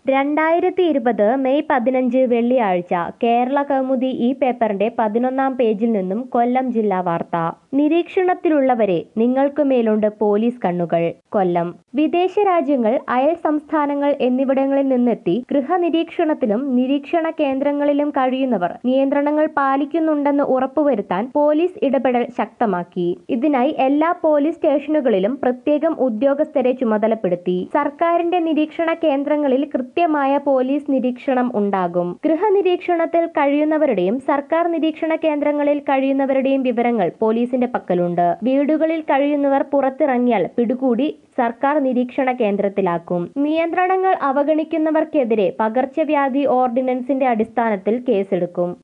രണ്ടായിരത്തി ഇരുപത് മെയ് പതിനഞ്ച് വെള്ളിയാഴ്ച കേരള കൗമുദി ഈ പേപ്പറിന്റെ പതിനൊന്നാം പേജിൽ നിന്നും കൊല്ലം ജില്ലാ വാർത്ത നിരീക്ഷണത്തിലുള്ളവരെ നിങ്ങൾക്ക് മേലുണ്ട് പോലീസ് കണ്ണുകൾ കൊല്ലം വിദേശ രാജ്യങ്ങൾ അയൽ സംസ്ഥാനങ്ങൾ എന്നിവിടങ്ങളിൽ നിന്നെത്തി ഗൃഹനിരീക്ഷണത്തിലും നിരീക്ഷണ കേന്ദ്രങ്ങളിലും കഴിയുന്നവർ നിയന്ത്രണങ്ങൾ പാലിക്കുന്നുണ്ടെന്ന് ഉറപ്പുവരുത്താൻ പോലീസ് ഇടപെടൽ ശക്തമാക്കി ഇതിനായി എല്ലാ പോലീസ് സ്റ്റേഷനുകളിലും പ്രത്യേകം ഉദ്യോഗസ്ഥരെ ചുമതലപ്പെടുത്തി സർക്കാരിന്റെ നിരീക്ഷണ കേന്ദ്രങ്ങളിൽ കൃത്യമായ പോലീസ് നിരീക്ഷണം ഉണ്ടാകും ഗൃഹനിരീക്ഷണത്തിൽ കഴിയുന്നവരുടെയും സർക്കാർ നിരീക്ഷണ കേന്ദ്രങ്ങളിൽ കഴിയുന്നവരുടെയും വിവരങ്ങൾ പോലീസിന്റെ പക്കലുണ്ട് വീടുകളിൽ കഴിയുന്നവർ പുറത്തിറങ്ങിയാൽ പിടികൂടി സർക്കാർ നിരീക്ഷണ കേന്ദ്രത്തിലാക്കും നിയന്ത്രണങ്ങൾ അവഗണിക്കുന്നവർക്കെതിരെ പകർച്ചവ്യാധി ഓർഡിനൻസിന്റെ അടിസ്ഥാനത്തിൽ കേസെടുക്കും